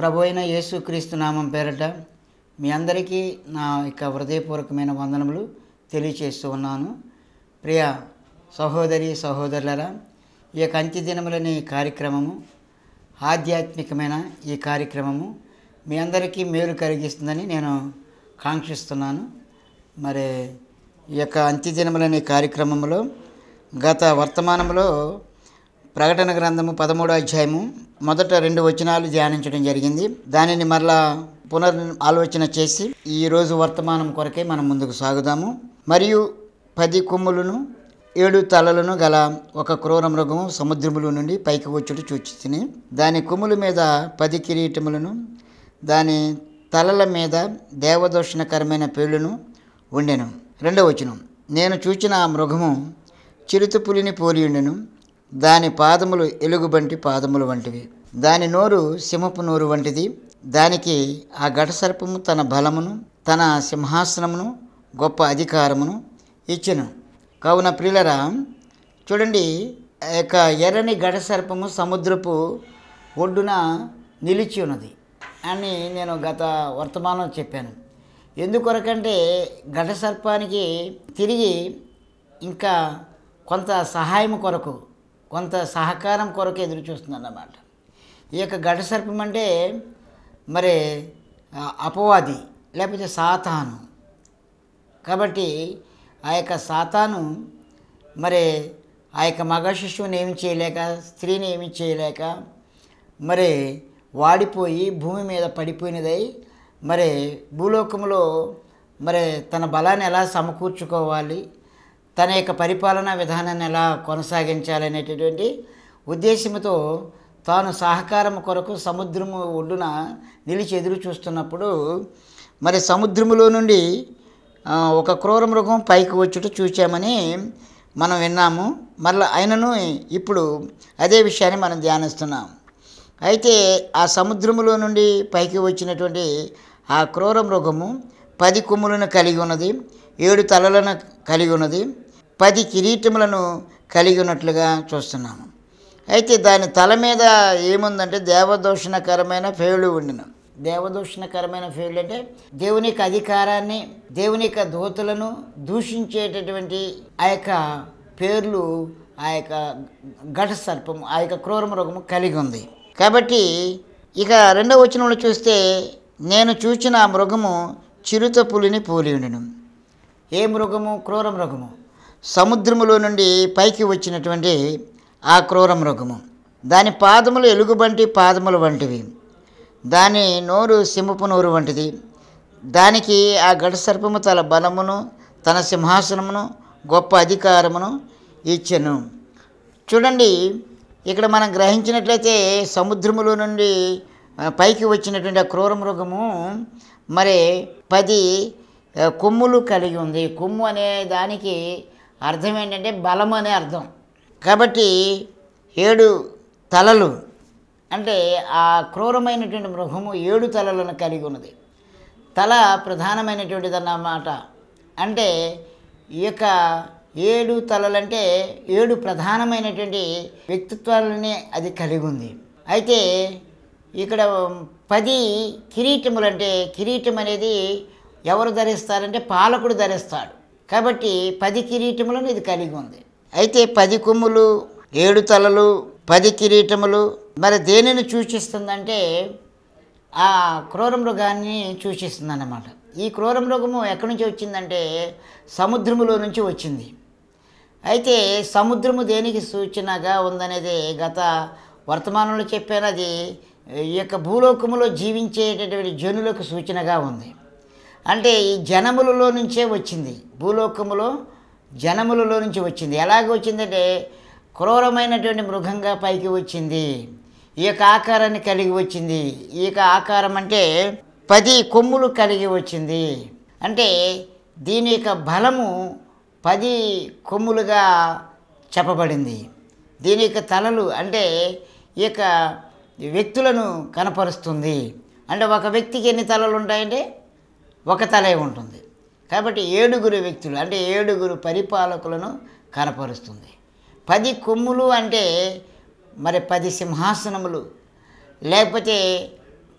ప్రభు అయిన యేసుక్రీస్తు నామం పేరట మీ అందరికీ నా యొక్క హృదయపూర్వకమైన వందనములు తెలియచేస్తూ ఉన్నాను ప్రియ సహోదరి సహోదరులరా ఈ యొక్క అంత్య దినములని కార్యక్రమము ఆధ్యాత్మికమైన ఈ కార్యక్రమము మీ అందరికీ మేలు కలిగిస్తుందని నేను కాంక్షిస్తున్నాను మరి ఈ యొక్క అంత్య దినములనే కార్యక్రమంలో గత వర్తమానంలో ప్రకటన గ్రంథము పదమూడో అధ్యాయము మొదట రెండు వచనాలు ధ్యానించడం జరిగింది దానిని మరలా పునర్ ఆలోచన చేసి ఈ రోజు వర్తమానం కొరకే మనం ముందుకు సాగుదాము మరియు పది కొమ్ములను ఏడు తలలను గల ఒక క్రూర మృగము సముద్రములో నుండి పైకి వచ్చుట చూచితిని దాని కొమ్ముల మీద పది కిరీటములను దాని తలల మీద దేవదోషణకరమైన పేర్లను ఉండెను రెండవ వచనం నేను చూచిన ఆ మృగము చిరుతపులిని పోలి ఉండెను దాని పాదములు ఎలుగుబంటి పాదములు వంటివి దాని నోరు సింహపు నోరు వంటిది దానికి ఆ ఘటసర్పము తన బలమును తన సింహాసనమును గొప్ప అధికారమును ఇచ్చెను కావున ప్రియులరా చూడండి ఆ యొక్క ఎర్రని ఘటసర్పము సముద్రపు ఒడ్డున నిలిచి ఉన్నది అని నేను గత వర్తమానం చెప్పాను ఎందుకొరకంటే ఘటసర్పానికి తిరిగి ఇంకా కొంత సహాయం కొరకు కొంత సహకారం కొరకు ఎదురు చూస్తుందన్నమాట ఈ యొక్క ఘటసర్పం అంటే మరి ఆ, అపవాది లేకపోతే సాతాను కాబట్టి ఆ యొక్క సాతాను మరి ఆ యొక్క మగ శిశువుని ఏమి చేయలేక స్త్రీని ఏమి చేయలేక మరి వాడిపోయి భూమి మీద పడిపోయినదై మరి భూలోకంలో మరి తన బలాన్ని ఎలా సమకూర్చుకోవాలి తన యొక్క పరిపాలనా విధానాన్ని ఎలా కొనసాగించాలనేటటువంటి ఉద్దేశంతో తాను సహకారం కొరకు సముద్రము ఒడ్డున నిలిచి ఎదురు చూస్తున్నప్పుడు మరి సముద్రములో నుండి ఆ, ఒక క్రూర మృగం పైకి వచ్చుట చూచామని మనం విన్నాము మరలా ఆయనను ఇప్పుడు అదే విషయాన్ని మనం ధ్యానిస్తున్నాం అయితే ఆ సముద్రములో నుండి పైకి వచ్చినటువంటి ఆ క్రూర మృగము పది కొమ్ములను కలిగి ఉన్నది ఏడు తలలను కలిగి ఉన్నది పది కిరీటములను కలిగి ఉన్నట్లుగా చూస్తున్నాము అయితే దాని తల మీద ఏముందంటే దేవదూషణకరమైన ఫేవులు ఉండిన దేవదూషణకరమైన ఫేవులు అంటే దేవుని యొక్క అధికారాన్ని దేవుని యొక్క దూతలను దూషించేటటువంటి ఆ యొక్క పేర్లు ఆ యొక్క ఘట సర్పం ఆ యొక్క క్రూర మృగము కలిగి ఉంది కాబట్టి ఇక రెండవ వచనంలో చూస్తే నేను చూచిన ఆ మృగము చిరుత పులిని పోలి ఉండెను ఏ మృగము క్రూర మృగము సముద్రములో నుండి పైకి వచ్చినటువంటి ఆ క్రూర మృగము దాని పాదములు ఎలుగుబంటి పాదములు వంటివి దాని నోరు సింహపు నోరు వంటిది దానికి ఆ గడసర్పము తన బలమును తన సింహాసనమును గొప్ప అధికారమును ఇచ్చెను చూడండి ఇక్కడ మనం గ్రహించినట్లయితే సముద్రములో నుండి ఆ, పైకి వచ్చినటువంటి ఆ క్రూర మృగము మరి పది ఆ, కొమ్ములు కలిగి ఉంది కొమ్ము అనే దానికి అర్థం ఏంటంటే బలం అనే అర్థం కాబట్టి ఏడు తలలు అంటే ఆ క్రూరమైనటువంటి మృగము ఏడు తలలను కలిగి ఉన్నది తల ప్రధానమైనటువంటిది అన్నమాట అంటే ఈ యొక్క ఏడు తలలంటే ఏడు ప్రధానమైనటువంటి వ్యక్తిత్వాలని అది కలిగి ఉంది అయితే ఇక్కడ పది కిరీటములు అంటే కిరీటం అనేది ఎవరు ధరిస్తారంటే పాలకుడు ధరిస్తాడు కాబట్టి పది కిరీటములను ఇది కలిగి ఉంది అయితే పది కొమ్ములు ఏడు తలలు పది కిరీటములు మరి దేనిని సూచిస్తుందంటే ఆ క్రూర మృగాన్ని సూచిస్తుంది అన్నమాట ఈ క్రూర మృగము ఎక్కడి నుంచి వచ్చిందంటే సముద్రములో నుంచి వచ్చింది అయితే సముద్రము దేనికి సూచనగా ఉందనేది గత వర్తమానంలో చెప్పాను అది ఈ యొక్క భూలోకములో జీవించేటటువంటి జనులకు సూచనగా ఉంది అంటే ఈ జనములలో నుంచే వచ్చింది భూలోకములో జనములలో నుంచి వచ్చింది ఎలాగ వచ్చిందంటే క్రూరమైనటువంటి మృగంగా పైకి వచ్చింది ఈ యొక్క ఆకారాన్ని కలిగి వచ్చింది ఈ యొక్క ఆకారం అంటే పది కొమ్ములు కలిగి వచ్చింది అంటే దీని యొక్క బలము పది కొమ్ములుగా చెప్పబడింది దీని యొక్క తలలు అంటే ఈ యొక్క వ్యక్తులను కనపరుస్తుంది అంటే ఒక వ్యక్తికి ఎన్ని తలలు ఉంటాయంటే ఒక తలే ఉంటుంది కాబట్టి ఏడుగురు వ్యక్తులు అంటే ఏడుగురు పరిపాలకులను కనపరుస్తుంది పది కొమ్ములు అంటే మరి పది సింహాసనములు లేకపోతే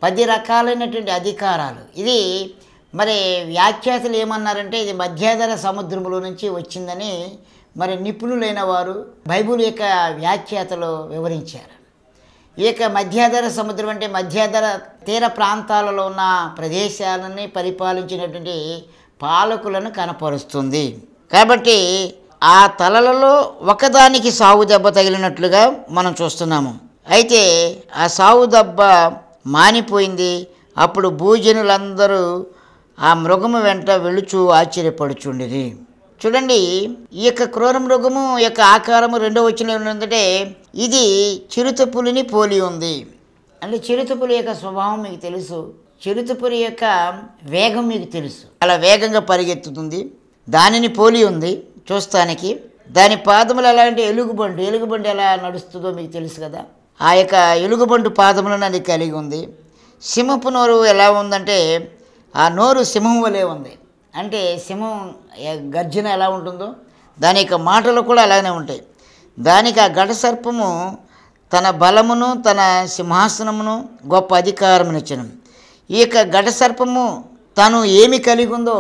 పది రకాలైనటువంటి అధికారాలు ఇది మరి వ్యాఖ్యాతలు ఏమన్నారంటే ఇది మధ్యాధర సముద్రములో నుంచి వచ్చిందని మరి నిపుణులైన వారు బైబిల్ యొక్క వ్యాఖ్యాతలు వివరించారు ఈ యొక్క మధ్యాధర సముద్రం అంటే మధ్యాధర తీర ప్రాంతాలలో ఉన్న ప్రదేశాలని పరిపాలించినటువంటి పాలకులను కనపరుస్తుంది కాబట్టి ఆ తలలలో ఒకదానికి సాగు దెబ్బ తగిలినట్లుగా మనం చూస్తున్నాము అయితే ఆ సాగు దెబ్బ మానిపోయింది అప్పుడు భూజనులందరూ ఆ మృగము వెంట వెళుచు ఆశ్చర్యపడుచుండిరి చూడండి ఈ యొక్క క్రూర మృగము యొక్క ఆకారము రెండో వచ్చిన ఏంటంటే ఇది చిరుతపులిని పోలి ఉంది అంటే చిరుతపులి యొక్క స్వభావం మీకు తెలుసు చిరుతపులి యొక్క వేగం మీకు తెలుసు అలా వేగంగా పరిగెత్తుతుంది దానిని పోలి ఉంది చూస్తానికి దాని పాదములు ఎలా అంటే ఎలుగుబండు ఎలుగుబండు ఎలా నడుస్తుందో మీకు తెలుసు కదా ఆ యొక్క ఎలుగుబండు పాదములను అది కలిగి ఉంది సింహపు నోరు ఎలా ఉందంటే ఆ నోరు సింహం వలె ఉంది అంటే సింహం ఏ- గర్జన ఎలా ఉంటుందో దాని యొక్క మాటలు కూడా అలానే ఉంటాయి దానికి ఆ గడ సర్పము తన బలమును తన సింహాసనమును గొప్ప అధికారమునిచ్చను ఈ యొక్క గడ సర్పము తను ఏమి కలిగి ఉందో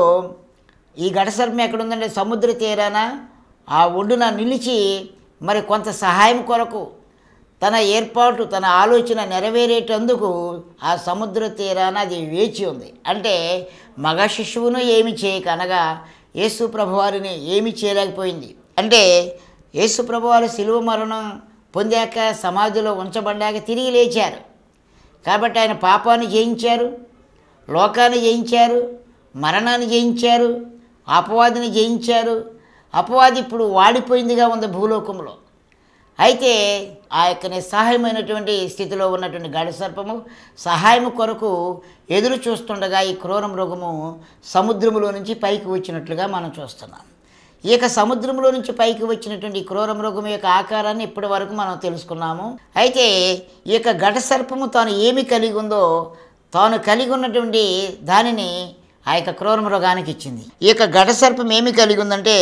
ఈ గడ సర్పం ఎక్కడుందంటే సముద్ర తీరాన ఆ ఒడ్డున నిలిచి మరి కొంత సహాయం కొరకు తన ఏర్పాటు తన ఆలోచన నెరవేరేటందుకు ఆ సముద్ర తీరాన అది వేచి ఉంది అంటే మగ శిశువును ఏమి చేయక అనగా యేసు ప్రభువారిని ఏమి చేయలేకపోయింది అంటే యేసు ప్రభువారు శిలువ మరణం పొందాక సమాధిలో ఉంచబడ్డాక తిరిగి లేచారు కాబట్టి ఆయన పాపాన్ని జయించారు లోకాన్ని జయించారు మరణాన్ని జయించారు అపవాదిని జయించారు అపవాది ఇప్పుడు వాడిపోయిందిగా ఉంది భూలోకంలో అయితే ఆ యొక్క నిస్సహాయమైనటువంటి స్థితిలో ఉన్నటువంటి గడి సర్పము సహాయం కొరకు ఎదురు చూస్తుండగా ఈ క్రూర మృగము సముద్రములో నుంచి పైకి వచ్చినట్లుగా మనం చూస్తున్నాం ఈ యొక్క సముద్రంలో నుంచి పైకి వచ్చినటువంటి ఈ క్రూర మృగం యొక్క ఆకారాన్ని ఇప్పటి వరకు మనం తెలుసుకున్నాము అయితే ఈ యొక్క ఘట సర్పము తాను ఏమి కలిగి ఉందో తాను కలిగి ఉన్నటువంటి దానిని ఆ యొక్క క్రూర మృగానికి ఇచ్చింది ఈ యొక్క ఘట సర్పం ఏమి కలిగి ఉందంటే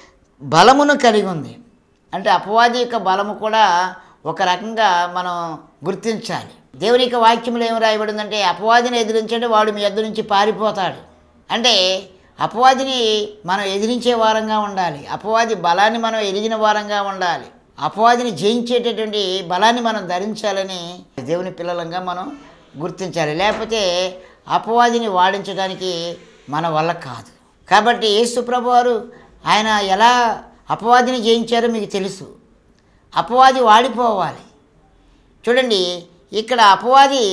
బలమును కలిగి ఉంది అంటే అపవాది యొక్క బలము కూడా ఒక రకంగా మనం గుర్తించాలి దేవుని యొక్క వాక్యంలో ఏమి రాయబడిందంటే అపవాదిని ఎదిరించండి వాడు మీ ఎద్దు నుంచి పారిపోతాడు అంటే అపవాదిని మనం ఎదిరించే వారంగా ఉండాలి అపవాది బలాన్ని మనం ఎరిగిన వారంగా ఉండాలి అపవాదిని జయించేటటువంటి బలాన్ని మనం ధరించాలని దేవుని పిల్లలంగా మనం గుర్తించాలి లేకపోతే అపవాదిని వాడించడానికి మన వల్ల కాదు కాబట్టి యేసు ప్రభువారు ఆయన ఎలా అపవాదిని జయించారో మీకు తెలుసు అపవాది వాడిపోవాలి చూడండి ఇక్కడ అపవాది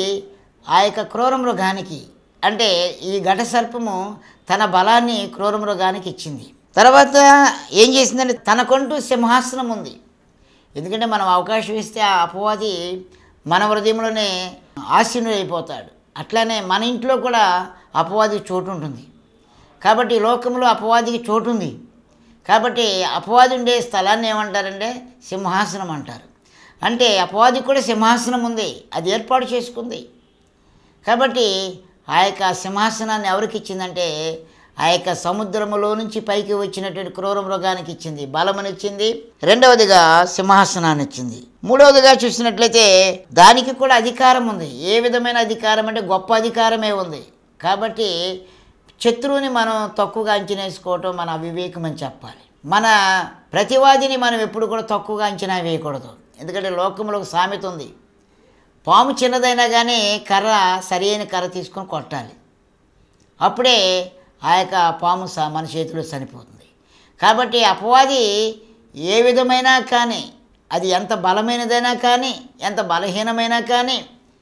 ఆ యొక్క క్రూర మృగానికి అంటే ఈ ఘట సర్పము తన బలాన్ని క్రూర మృగానికి ఇచ్చింది తర్వాత ఏం చేసిందంటే తనకంటూ సింహాసనం ఉంది ఎందుకంటే మనం అవకాశం ఇస్తే ఆ అపవాది మన హృదయంలోనే ఆశీనుడైపోతాడు అట్లానే మన ఇంట్లో కూడా అపవాది చోటు ఉంటుంది కాబట్టి ఈ లోకంలో అపవాదికి చోటు ఉంది కాబట్టి అపవాది ఉండే స్థలాన్ని ఏమంటారంటే సింహాసనం అంటారు అంటే అపవాదికి కూడా సింహాసనం ఉంది అది ఏర్పాటు చేసుకుంది కాబట్టి ఆ యొక్క సింహాసనాన్ని ఎవరికి ఇచ్చిందంటే ఆ యొక్క సముద్రములో నుంచి పైకి వచ్చినటువంటి క్రూర మృగానికి ఇచ్చింది బలమునిచ్చింది రెండవదిగా సింహాసనాన్ని ఇచ్చింది మూడవదిగా చూసినట్లయితే దానికి కూడా అధికారం ఉంది ఏ విధమైన అధికారం అంటే గొప్ప అధికారమే ఉంది కాబట్టి శత్రువుని మనం తక్కువగా అంచనా వేసుకోవటం మన అవివేకం అని చెప్పాలి మన ప్రతివాదిని మనం ఎప్పుడు కూడా తక్కువగా అంచనా వేయకూడదు ఎందుకంటే లోకంలో ఒక సామెత ఉంది పాము చిన్నదైనా కానీ కర్ర సరి అయిన కర్ర తీసుకొని కొట్టాలి అప్పుడే ఆ యొక్క పాము స మన చేతిలో చనిపోతుంది కాబట్టి అపవాది ఏ విధమైనా కానీ అది ఎంత బలమైనదైనా కానీ ఎంత బలహీనమైనా కానీ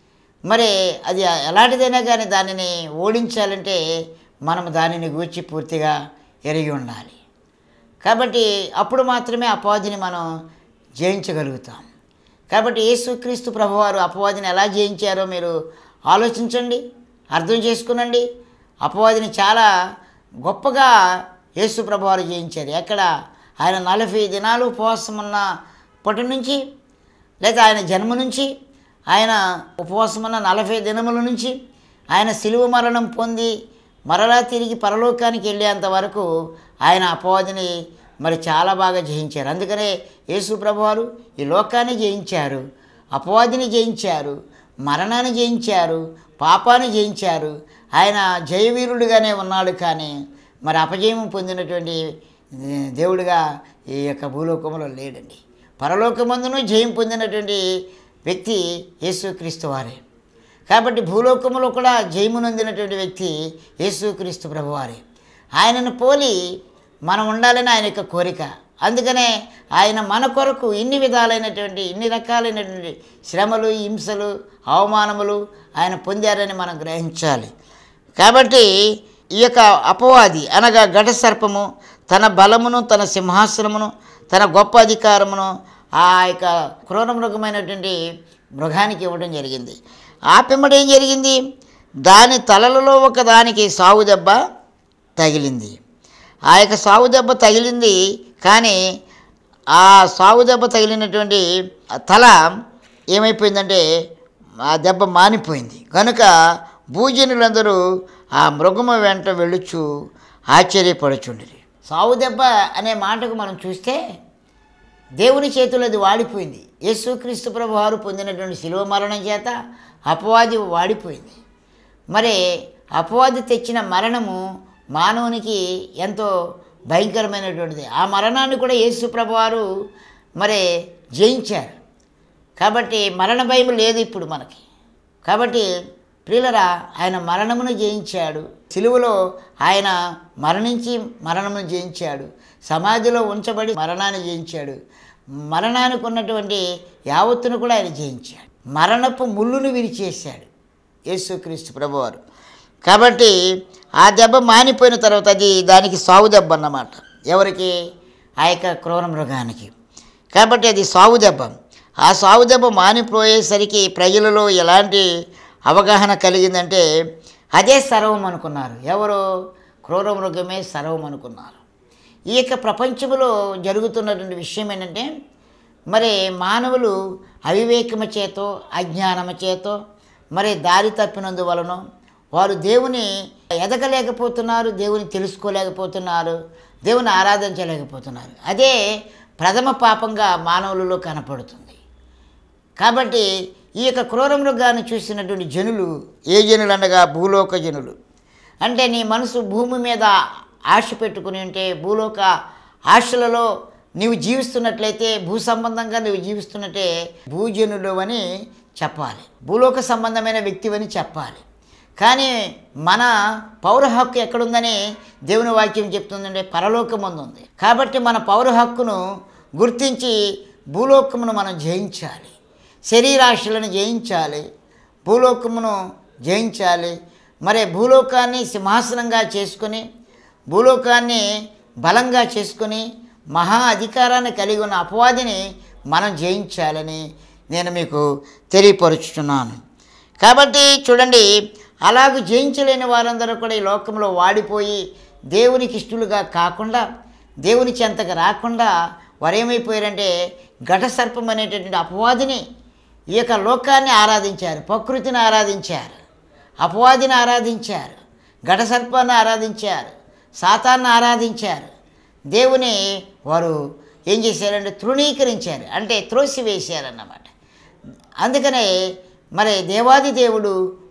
మరి అది ఎలాంటిదైనా కానీ దానిని ఓడించాలంటే మనం దానిని గూర్చి పూర్తిగా ఎరిగి ఉండాలి కాబట్టి అప్పుడు మాత్రమే అపవాదిని మనం జయించగలుగుతాం కాబట్టి యేసుక్రీస్తు ప్రభువారు అపవాదిని ఎలా జయించారో మీరు ఆలోచించండి అర్థం చేసుకునండి అపవాదిని చాలా గొప్పగా యేసు ప్రభువారు జయించారు ఎక్కడ ఆయన నలభై దినాలు ఉపవాసం ఉన్నప్పటి నుంచి లేదా ఆయన జన్మ నుంచి ఆయన ఉపవాసం ఉన్న నలభై దినముల నుంచి ఆయన సిలువ మరణం పొంది మరలా తిరిగి పరలోకానికి వెళ్ళేంత వరకు ఆయన అపవాదిని మరి చాలా బాగా జయించారు అందుకనే యేసు ప్రభువారు ఈ లోకాన్ని జయించారు అపవాదిని జయించారు మరణాన్ని జయించారు పాపాన్ని జయించారు ఆయన జయవీరుడుగానే ఉన్నాడు కానీ మరి అపజయం పొందినటువంటి దేవుడిగా ఈ యొక్క భూలోకంలో లేడండి పరలోకమందును జయం పొందినటువంటి వ్యక్తి యేసుక్రీస్తు వారే కాబట్టి భూలోకంలో కూడా జయమునొందినటువంటి వ్యక్తి యేసుక్రీస్తు ప్రభువారే ఆయనను పోలి మనం ఉండాలని ఆయన యొక్క కోరిక అందుకనే ఆయన మన కొరకు ఇన్ని విధాలైనటువంటి ఇన్ని రకాలైనటువంటి శ్రమలు హింసలు అవమానములు ఆయన పొందారని మనం గ్రహించాలి కాబట్టి ఈ యొక్క అపవాది అనగా ఘట సర్పము తన బలమును తన సింహాసనమును తన గొప్ప అధికారమును ఆ యొక్క క్రూర మృగమైనటువంటి మృగానికి ఇవ్వడం జరిగింది ఆ పిమ్మట ఏం జరిగింది దాని తలలలో ఒక దానికి సాగు దెబ్బ తగిలింది ఆ యొక్క సాగు దెబ్బ తగిలింది కానీ ఆ సాగు దెబ్బ తగిలినటువంటి తల ఏమైపోయిందంటే ఆ దెబ్బ మానిపోయింది కనుక భూజనులందరూ ఆ మృగము వెంట వెళ్ళుచు ఆశ్చర్యపడుచుండిరి సావు దెబ్బ అనే మాటకు మనం చూస్తే దేవుని చేతిలో అది వాడిపోయింది యేసుక్రీస్తు ప్రభు వారు పొందినటువంటి శిలువ మరణం చేత అపవాది వాడిపోయింది మరి అపవాది తెచ్చిన మరణము మానవునికి ఎంతో భయంకరమైనటువంటిది ఆ మరణాన్ని కూడా యేసు ప్రభు వారు మరి జయించారు కాబట్టి మరణ భయం లేదు ఇప్పుడు మనకి కాబట్టి ప్రియులరా ఆయన మరణమును జయించాడు సిలువలో ఆయన మరణించి మరణమును జయించాడు సమాధిలో ఉంచబడి మరణాన్ని జయించాడు మరణానికి ఉన్నటువంటి యావత్తును కూడా ఆయన జయించాడు మరణపు ముళ్ళును విరిచేశాడు యేసుక్రీస్తు ప్రభువారు కాబట్టి ఆ దెబ్బ మానిపోయిన తర్వాత అది దానికి సాగు దెబ్బ అన్నమాట ఎవరికి ఆ యొక్క క్రూర మృగానికి కాబట్టి అది సాగు దెబ్బ ఆ సాగు దెబ్బ మానిపోయేసరికి ప్రజలలో ఎలాంటి అవగాహన కలిగిందంటే అదే సర్వం అనుకున్నారు ఎవరు క్రూర మృగమే సర్వం అనుకున్నారు ఈ యొక్క ప్రపంచంలో జరుగుతున్నటువంటి విషయం ఏంటంటే మరి మానవులు అవివేకము చేతో అజ్ఞానము చేతో మరి దారి తప్పినందువలన వారు దేవుని ఎదగలేకపోతున్నారు దేవుని తెలుసుకోలేకపోతున్నారు దేవుని ఆరాధించలేకపోతున్నారు అదే ప్రథమ పాపంగా మానవులలో కనపడుతుంది కాబట్టి ఈ యొక్క క్రూర మృగాన్ని చూసినటువంటి జనులు ఏ జనులు అనగా భూలోక జనులు అంటే నీ మనసు భూమి మీద ఆశ పెట్టుకుని ఉంటే భూలోక ఆశలలో నీవు జీవిస్తున్నట్లయితే భూ సంబంధంగా నువ్వు జీవిస్తున్నట్టే భూజనుడు అని చెప్పాలి భూలోక సంబంధమైన వ్యక్తివని చెప్పాలి కానీ మన పౌర హక్కు ఎక్కడుందని దేవుని వాక్యం చెప్తుందంటే పరలోకముందు ఉంది కాబట్టి మన పౌర హక్కును గుర్తించి భూలోకమును మనం జయించాలి శరీరాశలను జయించాలి భూలోకమును జయించాలి మరి భూలోకాన్ని సింహాసనంగా చేసుకొని భూలోకాన్ని బలంగా చేసుకొని మహా అధికారాన్ని కలిగి ఉన్న అపవాదిని మనం జయించాలని నేను మీకు తెలియపరుచుతున్నాను కాబట్టి చూడండి అలాగ జయించలేని వారందరూ కూడా ఈ లోకంలో వాడిపోయి దేవునికి ఇష్టలుగా కాకుండా దేవుని చెంతకు రాకుండా వారు ఏమైపోయారంటే ఘట సర్పం అనేటటువంటి అపవాదిని ఈ యొక్క లోకాన్ని ఆరాధించారు ప్రకృతిని ఆరాధించారు అపవాదిని ఆరాధించారు ఘట సర్పాన్ని ఆరాధించారు సాతాన్ని ఆరాధించారు దేవుని వారు ఏం చేశారంటే తృణీకరించారు అంటే త్రోసివేశారన్నమాట అందుకనే మరి దేవాది దేవుడు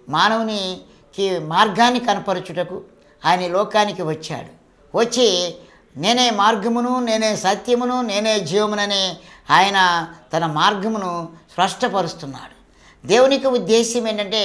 మానవునికి మార్గాన్ని కనపరచుటకు ఆయన ఈ లోకానికి వచ్చాడు వచ్చి నేనే మార్గమును నేనే సత్యమును నేనే జీవమునని ఆయన తన మార్గమును స్పష్టపరుస్తున్నాడు దేవునికి ఉద్దేశ్యం ఏంటంటే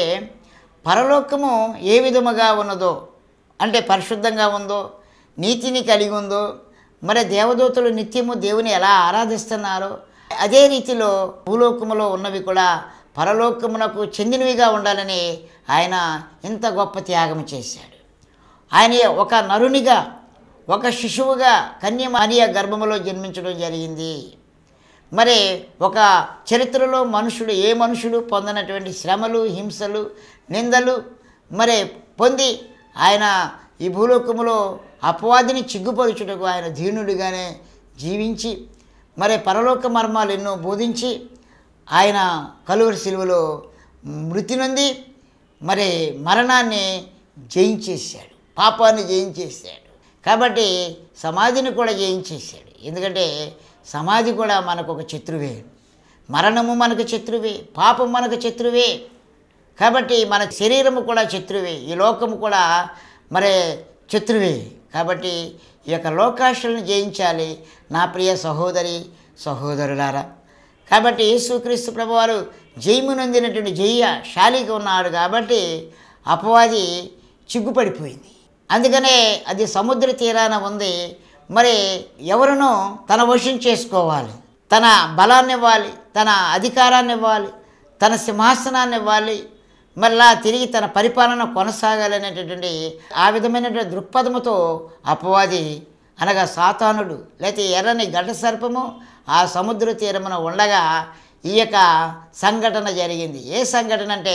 పరలోకము ఏ విధముగా ఉన్నదో అంటే పరిశుద్ధంగా ఉందో నీతిని కలిగి ఉందో మరి దేవదూతలు నిత్యము దేవుని ఎలా ఆరాధిస్తున్నారో అదే రీతిలో భూలోకములో ఉన్నవి కూడా పరలోకమునకు చెందినవిగా ఉండాలని ఆయన ఇంత గొప్ప త్యాగం చేశాడు ఆయన ఒక నరునిగా ఒక శిశువుగా కన్య మరియ గర్భములో జన్మించడం జరిగింది మరి ఒక చరిత్రలో మనుషుడు ఏ మనుషుడు పొందనటువంటి శ్రమలు హింసలు నిందలు మరి పొంది ఆయన ఈ భూలోకములో అపవాదిని చిగ్గుపరుచుటకు ఆయన దీనుడిగానే జీవించి మరి పరలోక మర్మాలు ఎన్నో బోధించి ఆయన కలువరి శిలువలో మృతి నొంది మరి మరణాన్ని జయించేశాడు పాపాన్ని జయించేశాడు కాబట్టి సమాధిని కూడా జయించేశాడు ఎందుకంటే సమాధి కూడా మనకు ఒక శత్రువే మరణము మనకు శత్రువే పాపం మనకు శత్రువే కాబట్టి మన శరీరము కూడా శత్రువే ఈ లోకము కూడా మరి శత్రువే కాబట్టి ఈ యొక్క లోకాశలను జయించాలి నా ప్రియ సహోదరి సహోదరులారా కాబట్టి యేసుక్రీస్తు ప్రభువారు జయము నొందినటువంటి జయ్యశాలిగా ఉన్నాడు కాబట్టి అపవాది చిగ్గుపడిపోయింది అందుకనే అది సముద్ర తీరాన ఉంది మరి ఎవరునో తన వశం చేసుకోవాలి తన బలాన్ని ఇవ్వాలి తన అధికారాన్ని ఇవ్వాలి తన సింహాసనాన్ని ఇవ్వాలి మళ్ళా తిరిగి తన పరిపాలన కొనసాగాలనేటటువంటి ఆ విధమైనటువంటి దృక్పథముతో అపవాది అనగా సాతానుడు లేకపోతే ఎర్రని గడ్డ సర్పము ఆ సముద్ర తీరమున ఉండగా ఈ యొక్క సంఘటన జరిగింది ఏ సంఘటన అంటే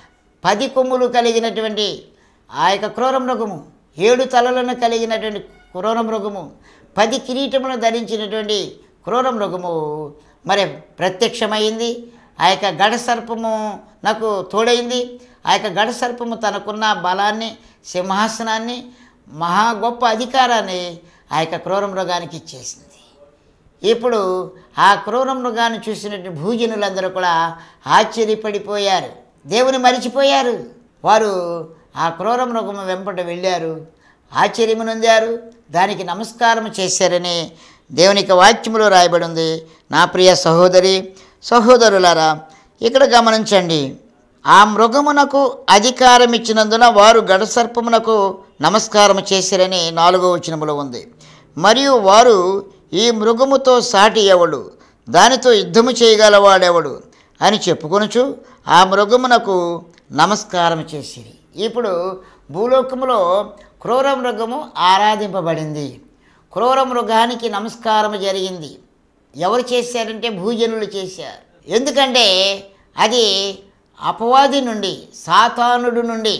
పది కొమ్ములు కలిగినటువంటి ఆ యొక్క క్రూర మృగము ఏడు తలలను కలిగినటువంటి క్రూర మృగము పది కిరీటములను ధరించినటువంటి క్రూర మృగము మరి ప్రత్యక్షమైంది ఆ యొక్క గడ సర్పము నాకు తోడైంది ఆ యొక్క గడ సర్పము తనకున్న బలాన్ని సింహాసనాన్ని మహా గొప్ప అధికారాన్ని ఆ యొక్క క్రూర మృగానికి ఇచ్చేసింది ఇప్పుడు ఆ క్రూర మృగాన్ని చూసినట్టు భూజనులందరూ కూడా ఆశ్చర్యపడిపోయారు దేవుని మరిచిపోయారు వారు ఆ క్రూర మృగము వెంపట వెళ్ళారు ఆశ్చర్యము నొందారు దానికి నమస్కారం చేశారని దేవునికి వాక్యములో రాయబడి ఉంది నా ప్రియ సహోదరి సహోదరులారా ఇక్కడ గమనించండి ఆ మృగమునకు అధికారం ఇచ్చినందున వారు గడసర్పమునకు నమస్కారం చేసిరని నాలుగో వచనములో ఉంది మరియు వారు ఈ మృగముతో సాటి ఎవడు దానితో యుద్ధము చేయగలవాడెవడు అని చెప్పుకొనుచు ఆ మృగమునకు నమస్కారం చేసిరి ఇప్పుడు భూలోకములో క్రూర మృగము ఆరాధింపబడింది క్రూర మృగానికి నమస్కారం జరిగింది ఎవరు చేశారంటే భూజనులు చేశారు ఎందుకంటే అది అపవాది నుండి సాతానుడు నుండి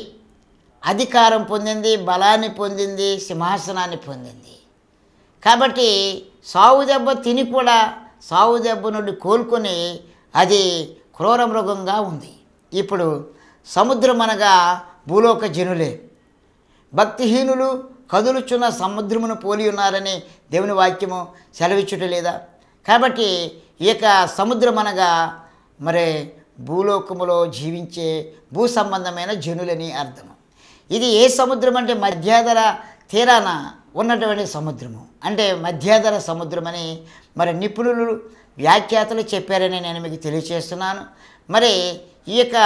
అధికారం పొందింది బలాన్ని పొందింది సింహాసనాన్ని పొందింది కాబట్టి సావు దెబ్బ తిని కూడా సావు దెబ్బ నుండి కోలుకొని అది క్రూర మృగంగా ఉంది ఇప్పుడు సముద్రం అనగా భూలోక జనులే భక్తిహీనులు కదులుచున్న సముద్రమును పోలి ఉన్నారని దేవుని వాక్యము సెలవిచ్చుట లేదా కాబట్టి ఈ యొక్క సముద్రం అనగా మరి భూలోకములో జీవించే భూ సంబంధమైన జనులని అర్థము ఇది ఏ సముద్రం అంటే మధ్యాధర తీరాన ఉన్నటువంటి సముద్రము అంటే మధ్యాధర సముద్రం అని మరి నిపుణులు వ్యాఖ్యాతలు చెప్పారని నేను మీకు తెలియచేస్తున్నాను మరి ఈ యొక్క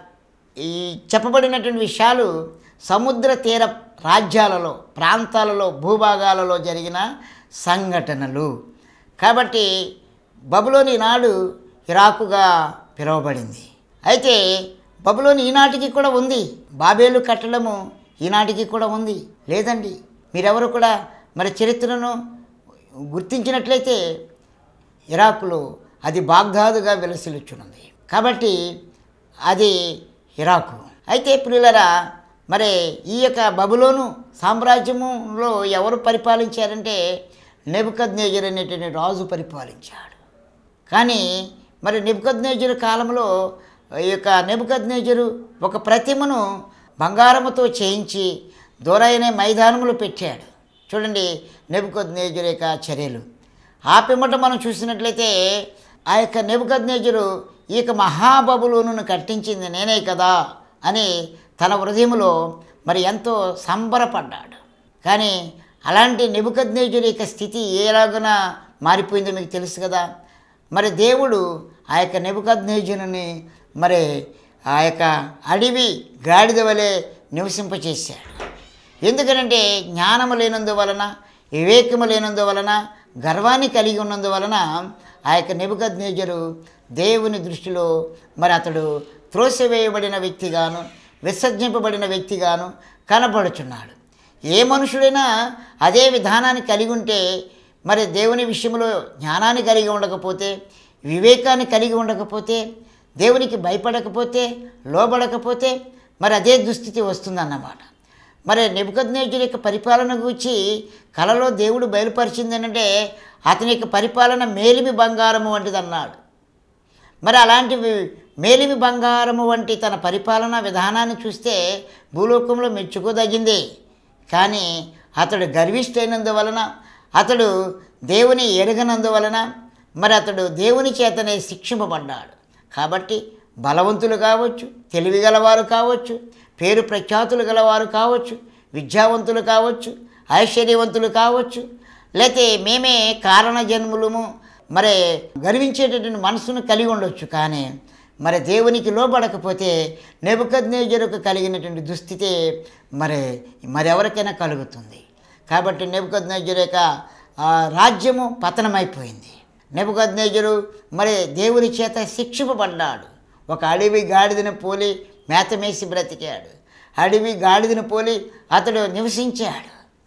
ఈ చెప్పబడినటువంటి విషయాలు సముద్ర తీర రాజ్యాలలో ప్రాంతాలలో భూభాగాలలో జరిగిన సంఘటనలు కాబట్టి బబులోని నాడు ఇరాకుగా పిలువబడింది అయితే బబులోని ఈనాటికి కూడా ఉంది బాబేలు కట్టడము ఈనాటికి కూడా ఉంది లేదండి మీరెవరు కూడా మరి చరిత్రను గుర్తించినట్లయితే ఇరాకులో అది బాగ్దాదుగా విలసిల్లుచున్నది కాబట్టి అది ఇరాకు అయితే ప్రియులరా మరి ఈ యొక్క బబులోను సామ్రాజ్యములో ఎవరు పరిపాలించారంటే నెబుకద్నేజర్ అనేటువంటి రాజు పరిపాలించాడు కానీ మరి నెబుకద్నేజరు కాలంలో ఈ యొక్క నెబుకద్నేజరు ఒక ప్రతిమను బంగారముతో చేయించి దూరైన మైదానములు పెట్టాడు చూడండి నెబుకద్నేజరు యొక్క చర్యలు ఆ పిమ్మట మనం చూసినట్లయితే ఆ యొక్క నెబుకద్నేజరు ఈ యొక్క మహాబబులోను కట్టించింది నేనే కదా అని తన హృదయంలో మరి ఎంతో సంబరపడ్డాడు కానీ అలాంటి నెబుకద్నేజరు యొక్క స్థితి ఏలాగున మారిపోయిందో మీకు తెలుసు కదా మరి దేవుడు ఆ యొక్క నెబుకద్నేజుని మరి ఆ యొక్క అడవి గాడిద వలె నివసింపచేశాడు ఎందుకనంటే జ్ఞానము లేనందువలన వివేకము లేనందువలన గర్వాన్ని కలిగి ఉన్నందువలన ఆ యొక్క నెబుకద్నేజరు దేవుని దృష్టిలో మరి అతడు త్రోసివేయబడిన వ్యక్తిగాను విసర్జింపబడిన వ్యక్తిగాను కనబడుచున్నాడు ఏ మనుషుడైనా అదే విధానాన్ని కలిగి ఉంటే మరి దేవుని విషయంలో జ్ఞానాన్ని కలిగి ఉండకపోతే వివేకాన్ని కలిగి ఉండకపోతే దేవునికి భయపడకపోతే లోబడకపోతే మరి అదే దుస్థితి వస్తుందన్నమాట మరి నెబుకద్నేజుడి యొక్క పరిపాలన గురించి కలలో దేవుడు బయలుపరిచింది ఏంటంటే అతని యొక్క పరిపాలన మేలిమి బంగారము వంటిది అన్నాడు మరి అలాంటి వి- మేలిమి బంగారము వంటి తన పరిపాలనా విధానాన్ని చూస్తే భూలోకంలో మెచ్చుకోదగింది కానీ అతడు గర్విష్ఠైనందువలన అతడు దేవుని ఎరగనందువలన మరి అతడు దేవుని చేతనే శిక్షింపబడ్డాడు కాబట్టి బలవంతులు కావచ్చు తెలివి గలవారు కావచ్చు పేరు ప్రఖ్యాతులు గలవారు కావచ్చు విద్యావంతులు కావచ్చు ఐశ్వర్యవంతులు కావచ్చు లేతే మేమే కారణ జన్ములము మరి గర్వించేటటువంటి మనసును కలిగి ఉండొచ్చు కానీ మరి దేవునికి లోబడకపోతే నెబుకద్నేజరుకు కలిగినటువంటి దుస్థితి మరి మరెవరికైనా కలుగుతుంది కాబట్టి నెబుకద్నేజరు యొక్క ఆ, రాజ్యము పతనమైపోయింది నెబుకద్నేజరు మరి దేవుని చేత శిక్షింపబడ్డాడు ఒక అడవి గాడిదను పోలి మేతమేసి బ్రతికాడు అడవి గాడిదను పోలి అతడు నివసించాడు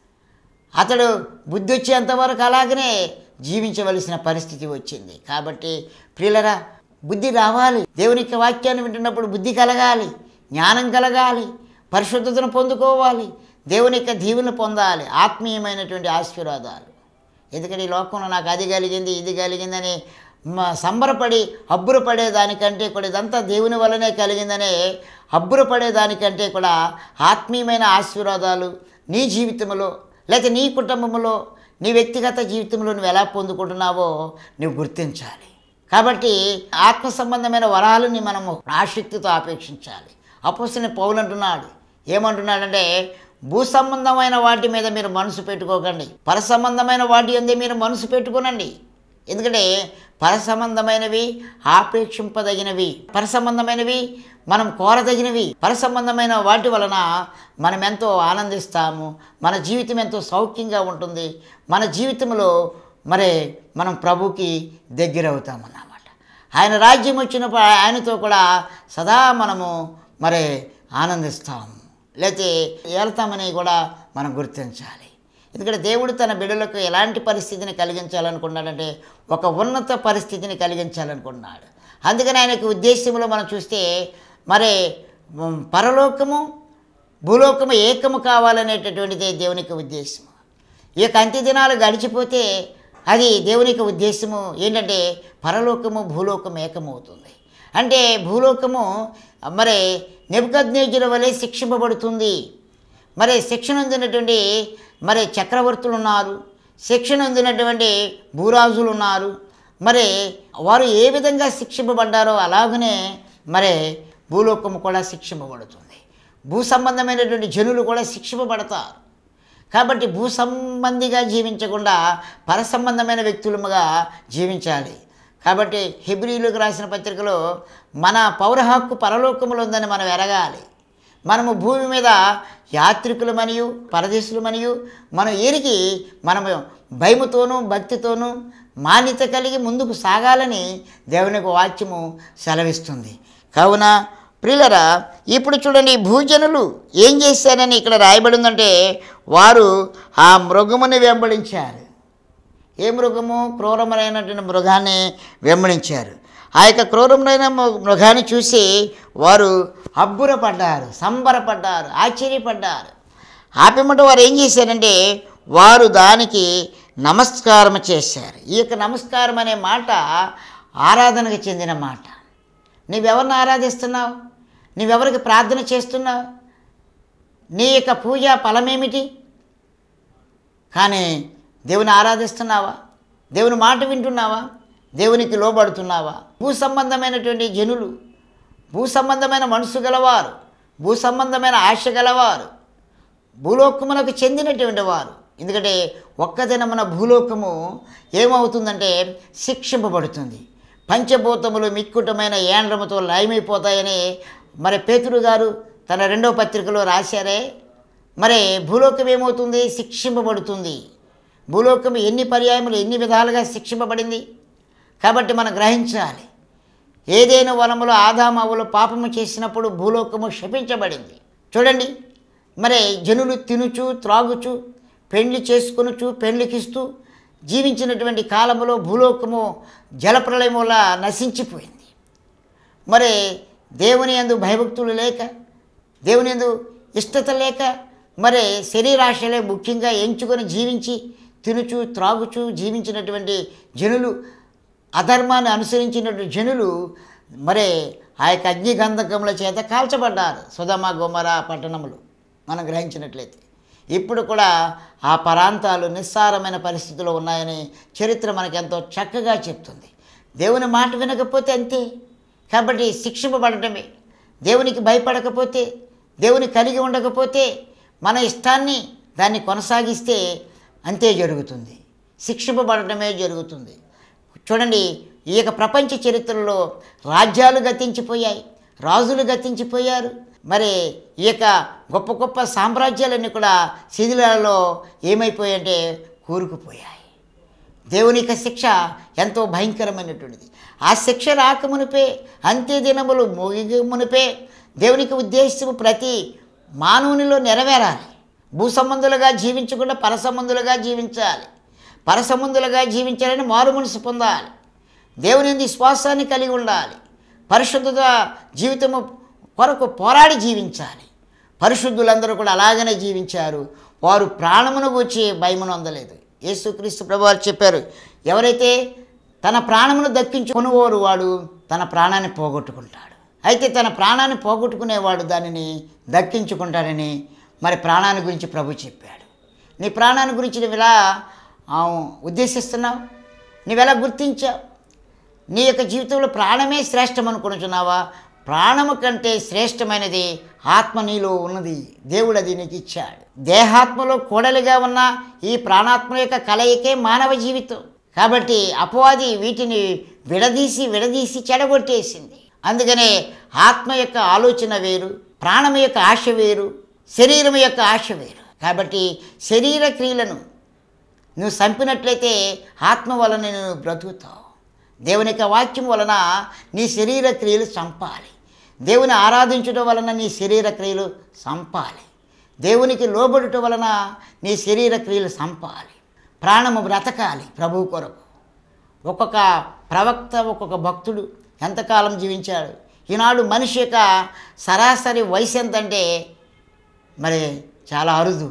అతడు బుద్ధి వచ్చేంతవరకు అలాగనే జీవించవలసిన పరిస్థితి వచ్చింది కాబట్టి ప్రియులరా బుద్ధి రావాలి దేవుని యొక్క వాక్యాన్ని వింటున్నప్పుడు బుద్ధి కలగాలి జ్ఞానం కలగాలి పరిశుద్ధతను పొందుకోవాలి దేవుని యొక్క దీవెన పొందాలి ఆత్మీయమైనటువంటి ఆశీర్వాదాలు ఎందుకంటే ఈ లోకంలో నాకు అది కలిగింది ఇది కలిగిందని మ- సంబరపడి అబ్బురపడే దానికంటే కూడా ఇదంతా దేవుని వల్లనే కలిగిందనే అబ్బురపడే దానికంటే కూడా ఆత్మీయమైన ఆశీర్వాదాలు నీ జీవితంలో లేకపోతే నీ కుటుంబంలో నీ వ్యక్తిగత జీవితంలో నువ్వు ఎలా పొందుకుంటున్నావో నువ్వు గుర్తించాలి కాబట్టి ఆత్మ సంబంధమైన వరాలని మనము ఆసక్తితో ఆపేక్షించాలి అపోసిన పౌలు అంటున్నాడు ఏమంటున్నాడంటే భూ సంబంధమైన వాటి మీద మీరు మనసు పెట్టుకోకండి పర సంబంధమైన వాటి అందే మీరు మనసు పెట్టుకోనండి ఎందుకంటే పర సంబంధమైనవి ఆపేక్షింపదగినవి పర సంబంధమైనవి మనం కోరదగినవి పర సంబంధమైన వాటి వలన మనం ఎంతో ఆనందిస్తాము మన జీవితం ఎంతో సౌఖ్యంగా ఉంటుంది మన జీవితంలో మరి మనం ప్రభుకి దగ్గర అవుతామన్నమాట ఆయన రాజ్యం వచ్చినప్పుడు ఆయనతో కూడా సదా మనము మరి ఆనందిస్తాము లేకపోతే ఏళ్తామని కూడా మనం గుర్తించాలి ఎందుకంటే దేవుడు తన బిడ్డలకు ఎలాంటి పరిస్థితిని కలిగించాలనుకున్నాడంటే ఒక ఉన్నత పరిస్థితిని కలిగించాలనుకున్నాడు అందుకని ఆయనకు ఉద్దేశంలో మనం చూస్తే మరి ఉమ్, పరలోకము భూలోకము ఏకము కావాలనేటటువంటిదే దేవునికి ఉద్దేశము ఈ యొక్క అంత్య దినాలు గడిచిపోతే అది దేవునికి ఉద్దేశము ఏంటంటే పరలోకము భూలోకము ఏకమవుతుంది అంటే భూలోకము మరి నెబుకద్నేజుల వలె శిక్షింపబడుతుంది మరి శిక్షణ పొందినటువంటి మరి చక్రవర్తులు ఉన్నారు శిక్షణ పొందినటువంటి భూరాజులు ఉన్నారు మరి వారు ఏ విధంగా శిక్షింపబడ్డారో అలాగనే మరి భూలోకము కూడా శిక్షింపబడుతుంది భూ సంబంధమైనటువంటి జనులు కూడా శిక్షింపబడతారు కాబట్టి భూ సంబంధిగా జీవించకుండా పర సంబంధమైన వ్యక్తులుగా జీవించాలి కాబట్టి హెబ్రిలకు రాసిన పత్రికలో మన పౌర హక్కు పరలోకములో ఉందని మనం ఎరగాలి మనము భూమి మీద యాత్రికులమనియు పరదేశులమనియు మనం ఎరిగి మనము భయముతోనూ భక్తితోనూ మాన్యత కలిగి ముందుకు సాగాలని దేవుని యొక్క వాక్యము సెలవిస్తుంది కావున ప్రియులరా ఇప్పుడు చూడండి భూజనులు ఏం చేశారని ఇక్కడ రాయబడి ఉందంటే వారు ఆ మృగముని వెంబడించారు ఏ మృగము క్రూరములైనటువంటి మృగాన్ని వెంబడించారు ఆ యొక్క క్రూరములైన మృ- మృగాన్ని చూసి వారు అబ్బురపడ్డారు సంబరపడ్డారు ఆశ్చర్యపడ్డారు ఆపిమట వారు ఏం చేశారంటే వారు దానికి నమస్కారం చేశారు ఈ యొక్క నమస్కారం అనే మాట ఆరాధనకు చెందిన మాట నీవెవరిని ఆరాధిస్తున్నావు నీవెవరికి ప్రార్థన చేస్తున్నావు నీ యొక్క పూజ ఫలమేమిటి కానీ దేవుని ఆరాధిస్తున్నావా దేవుని మాట వింటున్నావా దేవునికి లోబడుతున్నావా భూ సంబంధమైనటువంటి జనులు భూ సంబంధమైన మనసు గలవారు భూ సంబంధమైన ఆశ గలవారు భూలోకమునకు చెందినటువంటి వారు ఎందుకంటే ఒక్కదినమున భూలోకము ఏమవుతుందంటే శిక్షింపబడుతుంది పంచభూతములు మిక్కుటమైన ఏండ్రముతో లయమైపోతాయని మరి పేతురు గారు తన రెండవ పత్రికలో రాశారే మరి భూలోకం ఏమవుతుంది శిక్షింపబడుతుంది భూలోకం ఎన్ని పర్యాయములు ఎన్ని విధాలుగా శిక్షింపబడింది కాబట్టి మనం గ్రహించాలి ఏదైనా వనములో ఆదామవులు పాపము చేసినప్పుడు భూలోకము శపించబడింది చూడండి మరి జనులు తినుచు త్రాగుచు పెండ్లి చేసుకొనుచు పెండ్లికిస్తూ జీవించినటువంటి కాలములో భూలోకము జలప్రలయం వల్ల నశించిపోయింది మరి దేవుని యందు భయభక్తులు లేక దేవుని యందు ఇష్టత లేక మరి శరీరాశలే ముఖ్యంగా ఎంచుకొని జీవించి తినుచు త్రాగుచు జీవించినటువంటి జనులు అధర్మాన్ని అనుసరించినటువంటి జనులు మరి ఆ యొక్క అగ్నిగంధకముల చేత కాల్చబడ్డారు సుధమ గుమర పట్టణములు మనం గ్రహించినట్లయితే ఇప్పుడు కూడా ఆ పరాంతాలు నిస్సారమైన పరిస్థితిలో ఉన్నాయని చరిత్ర మనకెంతో చక్కగా చెప్తుంది దేవుని మాట వినకపోతే అంతే కాబట్టి శిక్షింపబడటమే దేవునికి భయపడకపోతే దేవుని కలిగి ఉండకపోతే మన ఇష్టాన్ని దాన్ని కొనసాగిస్తే అంతే జరుగుతుంది శిక్షింపబడటమే జరుగుతుంది చూడండి ఈ యొక్క ప్రపంచ చరిత్రలో రాజ్యాలు గతించిపోయాయి రాజులు గతించిపోయారు మరి ఈ యొక్క గొప్ప గొప్ప సామ్రాజ్యాలన్నీ కూడా శిథిలాలలో ఏమైపోయాయంటే కూరుకుపోయాయి దేవుని యొక్క శిక్ష ఎంతో భయంకరమైనటువంటిది ఆ శిక్ష రాకమునిపే అంత్య దినములు ముగి మునిపే దేవునికి ఉద్దేశము ప్రతి మానవునిలో నెరవేరాలి భూ సంబంధులుగా జీవించకుండా పరసంబంధులుగా జీవించాలి పరసంబంధులుగా జీవించాలని మారు మనసు పొందాలి దేవుని యందు విశ్వాసాన్ని కలిగి ఉండాలి పరిశుద్ధత జీవితము కొరకు పోరాడి జీవించాలి పరిశుద్ధులందరూ కూడా అలాగనే జీవించారు వారు ప్రాణమును గూర్చి భయమును అందలేదు యేసుక్రీస్తు ప్రభువారు చెప్పారు ఎవరైతే తన ప్రాణమును దక్కించుకునేవారు వాడు తన ప్రాణాన్ని పోగొట్టుకుంటాడు అయితే తన ప్రాణాన్ని పోగొట్టుకునేవాడు దానిని దక్కించుకుంటాడని మరి ప్రాణాన్ని గురించి ప్రభు చెప్పాడు నీ ప్రాణాన్ని గురించి నువ్వు ఎలా ఆ, ఉద్దేశిస్తున్నావు నువ్వెలా గుర్తించావు నీ యొక్క జీవితంలో ప్రాణమే శ్రేష్టం అనుకుంటున్నావా ప్రాణము కంటే శ్రేష్టమైనది ఆత్మ నీలో ఉన్నది దేవుడు అది నీకు ఇచ్చాడు దేహాత్మలో కూడలిగా ఉన్న ఈ ప్రాణాత్మ యొక్క కలయికే మానవ జీవితం కాబట్టి అపవాది వీటిని విడదీసి విడదీసి చెడగొట్టేసింది అందుకనే ఆత్మ యొక్క ఆలోచన వేరు ప్రాణం యొక్క ఆశ వేరు శరీరం యొక్క ఆశ వేరు కాబట్టి శరీర క్రియలను నువ్వు చంపినట్లయితే ఆత్మ వలన నువ్వు బ్రతుకుతావు దేవుని యొక్క వాక్యం వలన నీ శరీర క్రియలు చంపాలి దేవుని ఆరాధించడం వలన నీ శరీర క్రియలు చంపాలి దేవునికి లోబడుట వలన నీ శరీర క్రియలు చంపాలి ప్రాణము బ్రతకాలి ప్రభువు కొరకు ఒక్కొక్క ప్రవక్త ఒక్కొక్క భక్తుడు ఎంతకాలం జీవించాడు ఈనాడు మనిషి యొక్క సరాసరి వయసు ఎంతంటే మరి చాలా అరుదు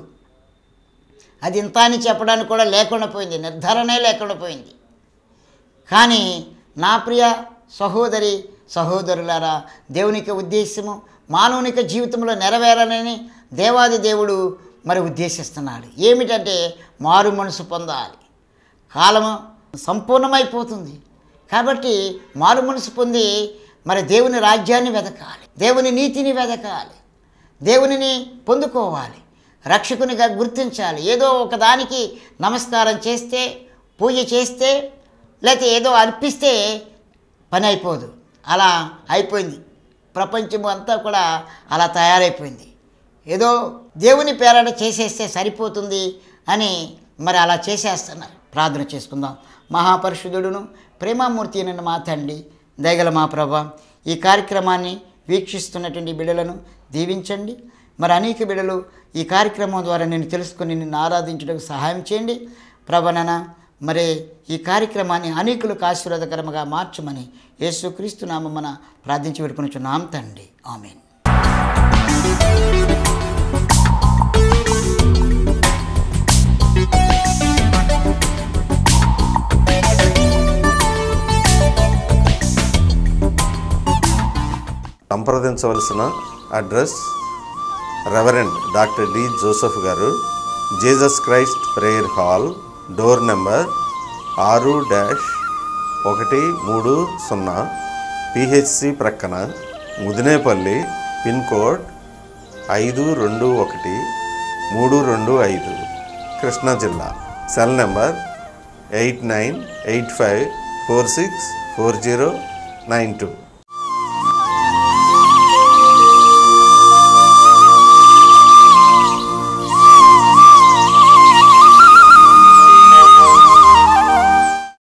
అది ఇంత అని చెప్పడానికి కూడా లేకుండా పోయింది నిర్ధారణే లేకుండా పోయింది కానీ నా ప్రియ సహోదరి సహోదరులారా దేవునికి ఉద్దేశము మానవునిక జీవితంలో నెరవేరాలని దేవాది దేవుడు మరి ఉద్దేశిస్తున్నాడు ఏమిటంటే మారు మనసు పొందాలి కాలము సంపూర్ణమైపోతుంది కాబట్టి మారు మనసు పొంది మరి దేవుని రాజ్యాన్ని వెతకాలి దేవుని నీతిని వెతకాలి దేవునిని పొందుకోవాలి రక్షకునిగా గుర్తించాలి ఏదో ఒకదానికి నమస్కారం చేస్తే పూజ చేస్తే లేకపోతే ఏదో అర్పిస్తే పని అయిపోదు అలా అయిపోయింది ప్రపంచం అంతా కూడా అలా తయారైపోయింది ఏదో దేవుని పేరట చేసేస్తే సరిపోతుంది అని మరి అలా చేసేస్తున్నారు ప్రార్థన చేసుకుందాం మహాపరిశుద్ధుడును ప్రేమామూర్తి అయిన మా తండ్రి దయగల మా ప్రభ ఈ కార్యక్రమాన్ని వీక్షిస్తున్నటువంటి బిడ్డలను దీవించండి మరి అనేక బిడ్డలు ఈ కార్యక్రమం ద్వారా నేను తెలుసుకొని నిన్ను ఆరాధించడానికి సహాయం చేయండి ప్రభనన మరి ఈ కార్యక్రమాన్ని అనేకులకు ఆశీర్వాదకరముగా మార్చమని యేసుక్రీస్తు నామమున ప్రార్థించి పెట్టుకుని తండ్రి ఆమెన్ సంప్రదించవలసిన address reverend doctor D Joseph గారు Jesus Christ prayer hall door number ఆరు డాష్ ఒకటి మూడు సున్నా పిహెచ్సి ప్రక్కన ముదినేపల్లి పిన్ కోడ్ ఐదు రెండు ఒకటి మూడు రెండు ఐదు కృష్ణా జిల్లా cell number eight nine eight five four six four zero nine two